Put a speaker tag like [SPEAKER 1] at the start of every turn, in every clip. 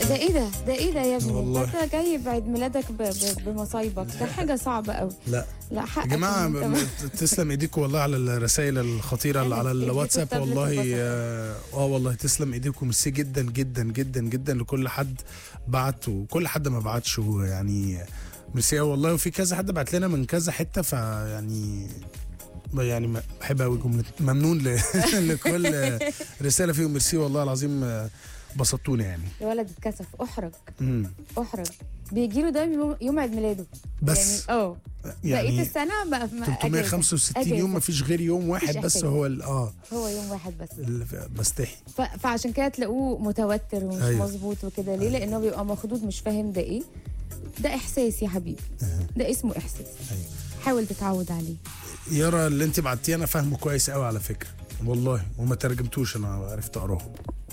[SPEAKER 1] ده ايه ده ده ايه ده يا ابني
[SPEAKER 2] والله.
[SPEAKER 1] انت جاي بعيد ميلادك ب... ب... بمصايبك ده حاجه صعبه قوي
[SPEAKER 2] لا
[SPEAKER 1] لا
[SPEAKER 2] يا
[SPEAKER 1] حقك
[SPEAKER 2] جماعه
[SPEAKER 1] إن أنت-
[SPEAKER 2] م- تسلم ايديكم والله على الرسائل الخطيره اللي على
[SPEAKER 1] اديكوا
[SPEAKER 2] الواتساب
[SPEAKER 1] التابلت
[SPEAKER 2] والله
[SPEAKER 1] وبسط.
[SPEAKER 2] اه آه والله تسلم ايديكم ميرسي جدا جدا جدا جدا لكل حد بعت وكل حد ما بعتش يعني ميرسي أوي والله وفي كذا حد بعت لنا من كذا حته فيعني يعني م- بحب قوي جمله ممنون ل- لكل رساله فيهم ميرسي والله العظيم آه، بسطتوني يعني
[SPEAKER 1] الولد اتكسف احرج
[SPEAKER 2] مم.
[SPEAKER 1] احرج بيجي له دايما يوم- يوم عيد ميلاده
[SPEAKER 2] بس
[SPEAKER 1] يعني اه بقيه
[SPEAKER 2] يعني
[SPEAKER 1] السنه بقى في أجازة.
[SPEAKER 2] 365 يوم
[SPEAKER 1] أجازة.
[SPEAKER 2] ما فيش غير يوم واحد
[SPEAKER 1] مفيش
[SPEAKER 2] بس
[SPEAKER 1] إحساس.
[SPEAKER 2] هو ال- اه
[SPEAKER 1] هو يوم واحد بس
[SPEAKER 2] اللي بستحي
[SPEAKER 1] ف... فعشان كده تلاقوه متوتر ومش
[SPEAKER 2] أيوة.
[SPEAKER 1] أيوه. مظبوط وكده ليه لانه بيبقى مخضوض مش فاهم ده ايه ده احساس يا حبيبي ده اسمه احساس
[SPEAKER 2] أيوة.
[SPEAKER 1] حاول تتعود عليه
[SPEAKER 2] يارا اللي انت بعتيه انا فاهمه كويس قوي على فكره والله وما ترجمتوش انا عرفت اقراهم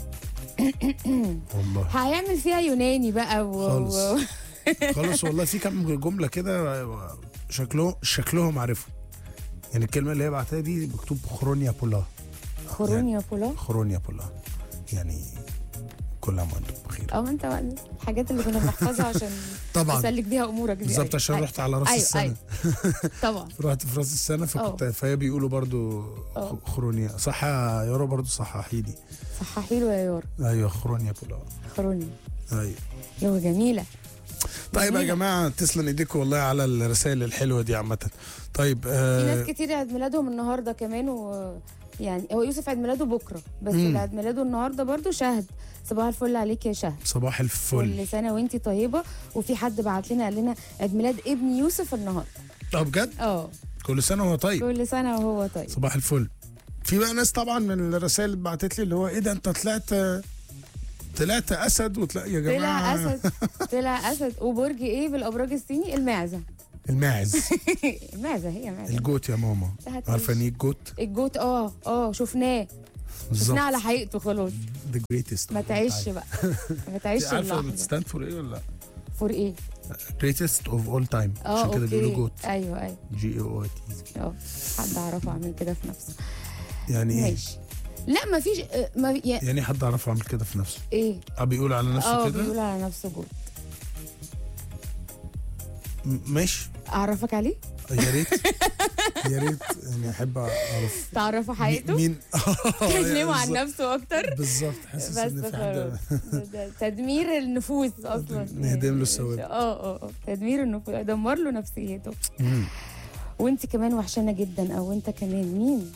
[SPEAKER 2] والله
[SPEAKER 1] هيعمل فيها يوناني بقى و...
[SPEAKER 2] خالص.
[SPEAKER 1] و...
[SPEAKER 2] خالص والله في كام جمله كده شكلهم شكلهم عارفهم يعني الكلمه اللي هي بعتها دي مكتوب خرونيا بولا
[SPEAKER 1] خرونيا بولا
[SPEAKER 2] خرونيا بولا يعني كل عام وانتم بخير
[SPEAKER 1] او انت بقى الحاجات اللي كنا بنحفظها عشان
[SPEAKER 2] طبعا
[SPEAKER 1] تسلك بيها امورك دي
[SPEAKER 2] بالظبط
[SPEAKER 1] أيوة.
[SPEAKER 2] عشان
[SPEAKER 1] أيوة.
[SPEAKER 2] رحت على راس
[SPEAKER 1] أيوة،
[SPEAKER 2] السنه
[SPEAKER 1] أيوة. طبعا
[SPEAKER 2] رحت في راس السنه فكنت فهي بيقولوا برضو
[SPEAKER 1] اه.
[SPEAKER 2] خرونيا صح يا يارا برضو صححي لي
[SPEAKER 1] صححي له يا يارا
[SPEAKER 2] ايوه خرونيا بولا
[SPEAKER 1] خرونيا
[SPEAKER 2] ايوه
[SPEAKER 1] لغه جميله
[SPEAKER 2] طيب يا
[SPEAKER 1] جميلة.
[SPEAKER 2] جماعه تسلم ايديكم والله على الرسائل الحلوه دي عامه طيب
[SPEAKER 1] في
[SPEAKER 2] آه
[SPEAKER 1] ناس كتير عيد ميلادهم النهارده كمان و يعني هو يوسف عيد ميلاده بكره بس
[SPEAKER 2] مم.
[SPEAKER 1] اللي عيد ميلاده النهارده برضو شهد صباح الفل عليك يا شهد
[SPEAKER 2] صباح الفل
[SPEAKER 1] كل سنه وانتي طيبه وفي حد بعت لنا قال لنا عيد ميلاد ابن يوسف النهارده
[SPEAKER 2] اه بجد
[SPEAKER 1] اه
[SPEAKER 2] كل سنه وهو طيب
[SPEAKER 1] كل سنه وهو طيب
[SPEAKER 2] صباح الفل في بقى ناس طبعا من الرسائل اللي بعتت لي اللي هو ايه ده انت طلعت طلعت اسد وطلع يا جماعه
[SPEAKER 1] طلع اسد طلع اسد وبرج ايه بالابراج الصيني المعزه
[SPEAKER 2] الماعز
[SPEAKER 1] المعزه هي معزه
[SPEAKER 2] الجوت يا ماما
[SPEAKER 1] هتعيش.
[SPEAKER 2] عارفه ان ايه الجوت
[SPEAKER 1] الجوت اه اه شفناه شفناه على حقيقته خلاص
[SPEAKER 2] ذا جريتست
[SPEAKER 1] ما تعيش بقى ما تعيش
[SPEAKER 2] عارفه
[SPEAKER 1] اللحظه
[SPEAKER 2] بتستاند فور ايه ولا لا؟
[SPEAKER 1] فور ايه
[SPEAKER 2] جريتست اوف اول تايم
[SPEAKER 1] اه
[SPEAKER 2] عشان كده بيقولوا
[SPEAKER 1] اوكي
[SPEAKER 2] جوت
[SPEAKER 1] ايوه ايوه
[SPEAKER 2] جي او تي
[SPEAKER 1] اه حد اعرفه عامل كده في نفسه
[SPEAKER 2] يعني ايه؟
[SPEAKER 1] ماشي لا ما فيش آه، ما يا
[SPEAKER 2] يعني حد اعرفه عامل كده في نفسه
[SPEAKER 1] ايه
[SPEAKER 2] اه بيقول على نفسه
[SPEAKER 1] اه
[SPEAKER 2] كده
[SPEAKER 1] بيقول على نفسه جود
[SPEAKER 2] م- ماشي
[SPEAKER 1] اعرفك عليه
[SPEAKER 2] يا ريت يا ريت يعني احب اعرف
[SPEAKER 1] تعرفوا حقيقته
[SPEAKER 2] مين
[SPEAKER 1] تكلموا عن
[SPEAKER 2] بالظبط.
[SPEAKER 1] نفسه اكتر
[SPEAKER 2] بالظبط حاسس
[SPEAKER 1] بس
[SPEAKER 2] ان في
[SPEAKER 1] خلاص
[SPEAKER 2] حد
[SPEAKER 1] ده- ده تدمير النفوس اصلا
[SPEAKER 2] نهدم له الثواب.
[SPEAKER 1] اه اه اه تدمير النفوس دمر له نفسيته
[SPEAKER 2] مم.
[SPEAKER 1] وانت كمان وحشانه جدا او انت كمان مين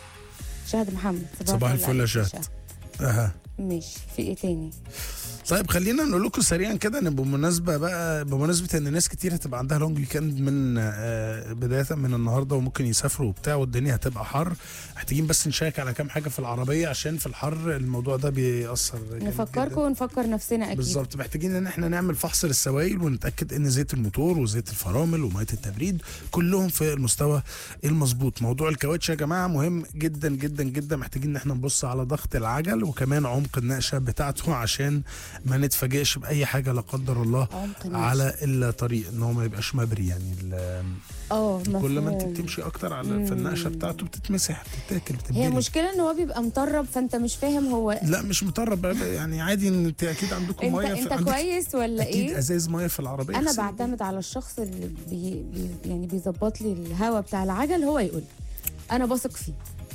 [SPEAKER 1] شهد محمد
[SPEAKER 2] صباح الفل يا
[SPEAKER 1] عليك
[SPEAKER 2] شهد. اها
[SPEAKER 1] ماشي في ايه تاني
[SPEAKER 2] طيب خلينا نقول لكم سريعا كده ان بمناسبه بقى بمناسبه ان ناس كتير هتبقى عندها لونج ويكند من آه، بدايه من النهارده وممكن يسافروا وبتاع والدنيا هتبقى حر محتاجين بس نشيك على كام حاجه في العربيه عشان في الحر الموضوع ده بيأثر جامد جداً.
[SPEAKER 1] نفكركم ونفكر نفسنا اكيد
[SPEAKER 2] بالظبط محتاجين ان احنا نعمل فحص للسوائل ونتاكد ان زيت الموتور وزيت الفرامل وميه التبريد كلهم في المستوى المظبوط موضوع الكاوتش يا جماعه مهم جدا جدا جدا محتاجين ان احنا نبص على ضغط العجل وكمان عمق النقشه بتاعته عشان ما نتفاجئش باي حاجه لا قدر الله
[SPEAKER 1] عمق النفس.
[SPEAKER 2] على الطريق ان هو ما يبقاش مبري يعني ال-
[SPEAKER 1] اه
[SPEAKER 2] كل ما انت
[SPEAKER 1] مفهوم.
[SPEAKER 2] بتمشي اكتر على في النقشه بتاعته بتتمسح بتتاكل
[SPEAKER 1] هي
[SPEAKER 2] بتتبري
[SPEAKER 1] المشكله ان هو بيبقى مطرب فانت مش فاهم هو
[SPEAKER 2] لا مش مطرب يعني عادي ان انت اكيد عندكم
[SPEAKER 1] انت
[SPEAKER 2] ميه
[SPEAKER 1] انت
[SPEAKER 2] في عندك
[SPEAKER 1] كويس ولا
[SPEAKER 2] اكيد
[SPEAKER 1] ايه
[SPEAKER 2] ازاز ميه في العربيه
[SPEAKER 1] انا
[SPEAKER 2] اغسلي.
[SPEAKER 1] بعتمد على الشخص اللي بي بي يعني بيظبط لي الهواء بتاع العجل هو يقول لي. انا بثق فيه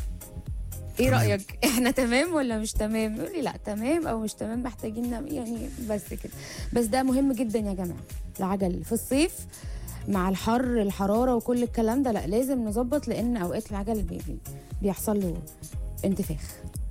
[SPEAKER 1] ايه
[SPEAKER 2] تمام.
[SPEAKER 1] رايك احنا تمام ولا مش تمام يقول لي لا تمام او مش تمام محتاجين نعمل- يعني بس كده بس ده مهم جدا يا جماعه العجل في الصيف مع الحر الحراره وكل الكلام ده لا لازم نظبط لان اوقات العجل بي بي بيحصل له انتفاخ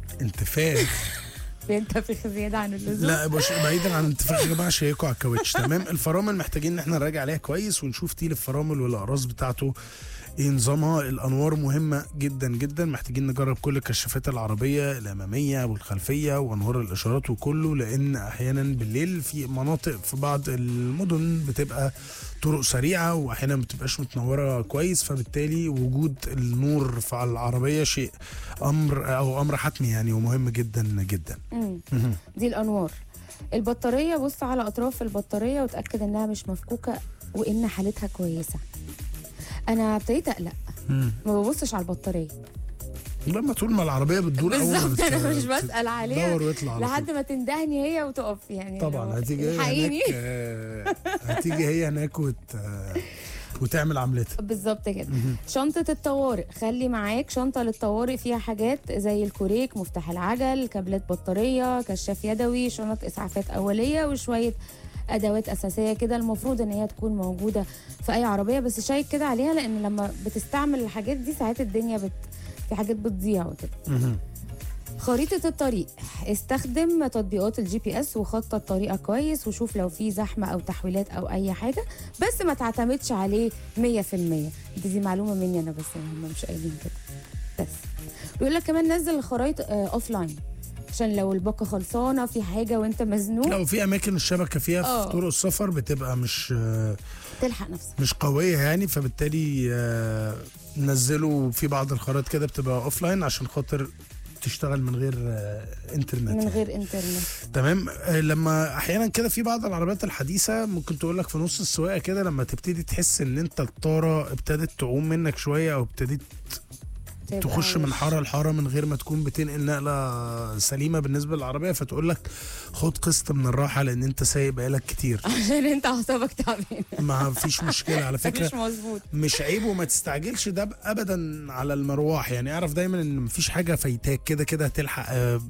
[SPEAKER 2] انتفاخ
[SPEAKER 1] بينتفخ زياده عن اللزوم
[SPEAKER 2] لا بش بعيدا عن الانتفاخ يا جماعه شيكوا على الكاوتش تمام الفرامل محتاجين ان احنا نراجع عليها كويس ونشوف تيل الفرامل والاقراص بتاعته ايه نظامها الانوار مهمه جدا جدا محتاجين نجرب كل كشافات العربيه الاماميه والخلفيه وانوار الاشارات وكله لان احيانا بالليل في مناطق في بعض المدن بتبقى طرق سريعه واحيانا ما بتبقاش متنوره كويس فبالتالي وجود النور في العربيه شيء امر او امر حتمي يعني ومهم جدا جدا
[SPEAKER 1] مم. دي الانوار البطاريه بص على اطراف البطاريه وتاكد انها مش مفكوكه وان حالتها كويسه انا ابتديت اقلق
[SPEAKER 2] مم.
[SPEAKER 1] ما ببصش على البطاريه
[SPEAKER 2] لما طول ما العربيه بتدور اول ما
[SPEAKER 1] بالظبط
[SPEAKER 2] بت-
[SPEAKER 1] انا مش
[SPEAKER 2] بت-
[SPEAKER 1] بسال عليها
[SPEAKER 2] دور ويطلع على
[SPEAKER 1] لحد
[SPEAKER 2] طول.
[SPEAKER 1] ما تندهني هي وتقف يعني لو-
[SPEAKER 2] طبعا هتيجي هي
[SPEAKER 1] الحقيني
[SPEAKER 2] هناك آه، هتيجي هي هناك وت آه، وتعمل عملتها
[SPEAKER 1] بالظبط كده شنطة الطوارئ خلي معاك شنطة للطوارئ فيها حاجات زي الكوريك مفتاح العجل كابلات بطارية كشاف يدوي شنط إسعافات أولية وشوية أدوات أساسية كده المفروض إن هي تكون موجودة في أي عربية بس شايك كده عليها لأن لما بتستعمل الحاجات دي ساعات الدنيا بت... في حاجات بتضيع وكده
[SPEAKER 2] مهم.
[SPEAKER 1] خريطة الطريق استخدم تطبيقات الجي بي اس وخطط طريقك كويس وشوف لو في زحمة أو تحويلات أو أي حاجة بس ما تعتمدش عليه 100% دي, دي معلومة مني أنا بس هم مش قايلين كده بس بيقول لك كمان نزل الخرايط اوف لاين عشان لو الباقة خلصانة في حاجة وانت مزنوق
[SPEAKER 2] لو في اماكن الشبكه فيها
[SPEAKER 1] آه.
[SPEAKER 2] في طرق السفر بتبقى مش آه،
[SPEAKER 1] تلحق نفسك
[SPEAKER 2] مش قويه يعني فبالتالي آه، نزلوا في بعض الخرائط كده بتبقى اوف لاين عشان خاطر تشتغل من غير آه، انترنت
[SPEAKER 1] من
[SPEAKER 2] يعني.
[SPEAKER 1] غير انترنت
[SPEAKER 2] تمام آه، لما احيانا كده في بعض العربيات الحديثه ممكن تقول لك في نص السواقه كده لما تبتدي تحس ان انت الطاره ابتدت تعوم منك شويه او ابتديت
[SPEAKER 1] تبقى
[SPEAKER 2] تخش من
[SPEAKER 1] وش.
[SPEAKER 2] حاره لحاره من غير ما تكون بتنقل نقله سليمه بالنسبه للعربيه فتقول لك خد قسط من الراحه لان انت سايق بقالك كتير
[SPEAKER 1] عشان انت اعصابك تعبانة
[SPEAKER 2] ما فيش مشكله على
[SPEAKER 1] مش
[SPEAKER 2] فكره
[SPEAKER 1] مظبوط
[SPEAKER 2] مش عيب وما تستعجلش ده ابدا على المروح يعني اعرف دايما ان مفيش حاجه فايتاك كده كده هتلحق آه،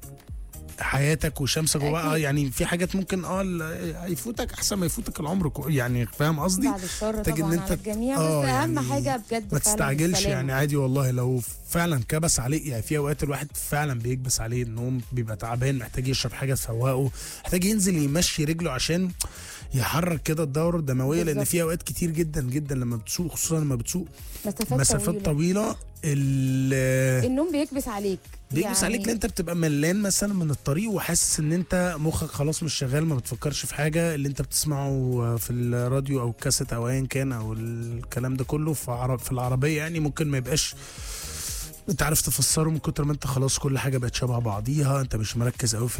[SPEAKER 2] حياتك وشمسك وبقى
[SPEAKER 1] أكيد.
[SPEAKER 2] يعني في حاجات ممكن اه ال- هيفوتك احسن ما يفوتك العمر كو- يعني فاهم قصدي
[SPEAKER 1] بعد الشر
[SPEAKER 2] محتاج إن
[SPEAKER 1] طبعا
[SPEAKER 2] أنت
[SPEAKER 1] على الجميع
[SPEAKER 2] آه
[SPEAKER 1] بس اهم
[SPEAKER 2] يعني
[SPEAKER 1] حاجة بجد
[SPEAKER 2] ما
[SPEAKER 1] فعلا
[SPEAKER 2] تستعجلش
[SPEAKER 1] السلامة.
[SPEAKER 2] يعني عادي والله لو فعلا كبس عليه يعني في اوقات الواحد فعلا بيكبس عليه النوم بيبقى تعبان محتاج يشرب حاجه تفوقه محتاج ينزل يمشي رجله عشان يحرك كده الدوره الدمويه لان
[SPEAKER 1] بالظبط.
[SPEAKER 2] في اوقات كتير جدا جدا لما بتسوق خصوصا لما بتسوق
[SPEAKER 1] مسافات,
[SPEAKER 2] مسافات
[SPEAKER 1] طويلة.
[SPEAKER 2] طويله ال-
[SPEAKER 1] النوم بيكبس عليك
[SPEAKER 2] بيكبس عليك لان انت بتبقى ملان مثلا من الطريق وحاسس ان انت مخك خلاص مش شغال ما بتفكرش في حاجه اللي انت بتسمعه في الراديو او الكاسيت او ايا كان او الكلام ده كله في عرب في العربيه يعني ممكن ما يبقاش انت عارف تفسره من كتر ما انت خلاص كل حاجه بقت شبه بعضيها انت مش مركز قوي في